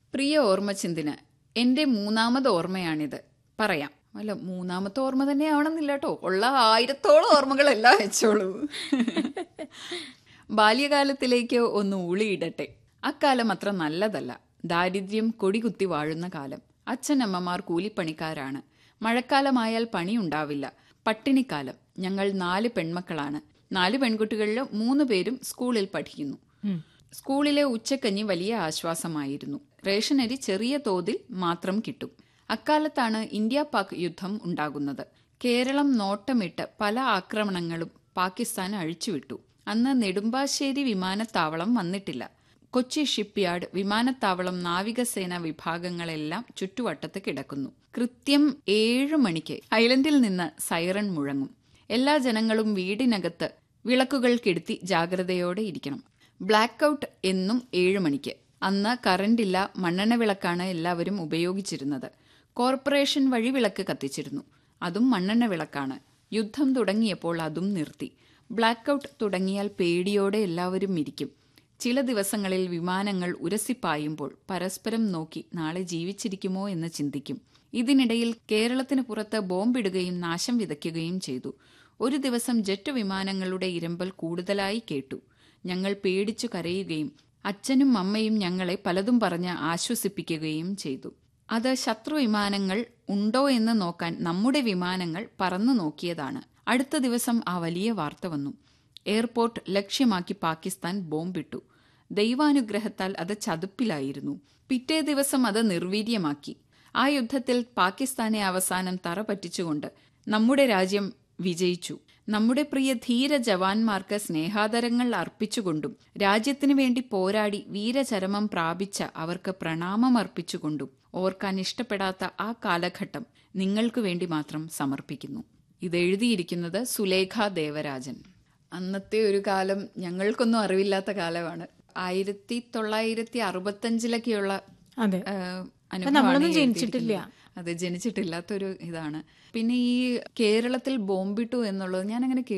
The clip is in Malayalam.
പ്രിയ ഓർമ്മചിന്തിന് എന്റെ മൂന്നാമത് ഓർമ്മയാണിത് പറയാം അല്ല മൂന്നാമത്തെ ഓർമ്മ തന്നെ ആവണമെന്നില്ല കേട്ടോ ഉള്ള ആയിരത്തോളം ഓർമ്മകളെല്ലാം വെച്ചോളൂ ബാല്യകാലത്തിലേക്ക് ഒന്ന് ഊളിയിടട്ടെ അക്കാലം അത്ര നല്ലതല്ല ദാരിദ്ര്യം കൊടികുത്തി വാഴുന്ന കാലം അച്ഛനമ്മമാർ കൂലിപ്പണിക്കാരാണ് മഴക്കാലമായാൽ പണിയുണ്ടാവില്ല പട്ടിണിക്കാലം ഞങ്ങൾ നാല് പെൺമക്കളാണ് നാല് പെൺകുട്ടികളിൽ മൂന്ന് പേരും സ്കൂളിൽ പഠിക്കുന്നു സ്കൂളിലെ ഉച്ചക്കഞ്ഞി വലിയ ആശ്വാസമായിരുന്നു റേഷനരി ചെറിയ തോതിൽ മാത്രം കിട്ടും അക്കാലത്താണ് ഇന്ത്യ പാക് യുദ്ധം ഉണ്ടാകുന്നത് കേരളം നോട്ടമിട്ട് പല ആക്രമണങ്ങളും പാകിസ്ഥാൻ അഴിച്ചുവിട്ടു അന്ന് നെടുമ്പാശ്ശേരി വിമാനത്താവളം വന്നിട്ടില്ല കൊച്ചി ഷിപ്പ്യാർഡ് വിമാനത്താവളം നാവികസേന വിഭാഗങ്ങളെല്ലാം ചുറ്റുവട്ടത്ത് കിടക്കുന്നു കൃത്യം ഏഴു മണിക്ക് ഐലൻഡിൽ നിന്ന് സൈറൺ മുഴങ്ങും എല്ലാ ജനങ്ങളും വീടിനകത്ത് വിളക്കുകൾ കെടുത്തി ജാഗ്രതയോടെ ഇരിക്കണം ബ്ലാക്ക് ഔട്ട് എന്നും ഏഴു മണിക്ക് അന്ന് കറണ്ടില്ല മണ്ണെണ്ണ വിളക്കാണ് എല്ലാവരും ഉപയോഗിച്ചിരുന്നത് കോർപ്പറേഷൻ വഴി വിളക്ക് കത്തിച്ചിരുന്നു അതും മണ്ണെണ്ണ വിളക്കാണ് യുദ്ധം തുടങ്ങിയപ്പോൾ അതും നിർത്തി ബ്ലാക്ക് ഔട്ട് തുടങ്ങിയാൽ പേടിയോടെ എല്ലാവരും ഇരിക്കും ചില ദിവസങ്ങളിൽ വിമാനങ്ങൾ ഉരസിപ്പായുമ്പോൾ പരസ്പരം നോക്കി നാളെ ജീവിച്ചിരിക്കുമോ എന്ന് ചിന്തിക്കും ഇതിനിടയിൽ കേരളത്തിന് പുറത്ത് ബോംബിടുകയും നാശം വിതയ്ക്കുകയും ചെയ്തു ഒരു ദിവസം ജെറ്റ് വിമാനങ്ങളുടെ ഇരമ്പൽ കൂടുതലായി കേട്ടു ഞങ്ങൾ പേടിച്ചു കരയുകയും അച്ഛനും അമ്മയും ഞങ്ങളെ പലതും പറഞ്ഞ് ആശ്വസിപ്പിക്കുകയും ചെയ്തു അത് ശത്രു വിമാനങ്ങൾ ഉണ്ടോ എന്ന് നോക്കാൻ നമ്മുടെ വിമാനങ്ങൾ പറന്നു നോക്കിയതാണ് അടുത്ത ദിവസം ആ വലിയ വാർത്ത വന്നു എയർപോർട്ട് ലക്ഷ്യമാക്കി പാകിസ്ഥാൻ ബോംബിട്ടു ദൈവാനുഗ്രഹത്താൽ അത് ചതുപ്പിലായിരുന്നു പിറ്റേ ദിവസം അത് നിർവീര്യമാക്കി ആ യുദ്ധത്തിൽ പാകിസ്ഥാനെ അവസാനം തറ പറ്റിച്ചുകൊണ്ട് നമ്മുടെ രാജ്യം വിജയിച്ചു നമ്മുടെ പ്രിയ ധീര ജവാന്മാർക്ക് സ്നേഹാദരങ്ങൾ അർപ്പിച്ചുകൊണ്ടും രാജ്യത്തിനു വേണ്ടി പോരാടി വീരചരമം പ്രാപിച്ച അവർക്ക് പ്രണാമം അർപ്പിച്ചുകൊണ്ടും ഓർക്കാൻ ഇഷ്ടപ്പെടാത്ത ആ കാലഘട്ടം നിങ്ങൾക്ക് വേണ്ടി മാത്രം സമർപ്പിക്കുന്നു ഇത് എഴുതിയിരിക്കുന്നത് സുലേഖ ദേവരാജൻ അന്നത്തെ ഒരു കാലം ഞങ്ങൾക്കൊന്നും അറിവില്ലാത്ത കാലമാണ് ആയിരത്തി തൊള്ളായിരത്തി അറുപത്തഞ്ചിലൊക്കെയുള്ള അതെ ഏഹ്, അപ്പൊ നമ്മളൊന്നും അനുഭവമാണ് ജനിച്ചിട്ടില്ല. എഴുതിയിരിക്കുന്നത്. അത് ജനിച്ചിട്ടില്ലാത്തൊരു ഇതാണ് പിന്നെ ഈ കേരളത്തിൽ ബോംബിട്ടു എന്നുള്ളത് ഞാൻ അങ്ങനെ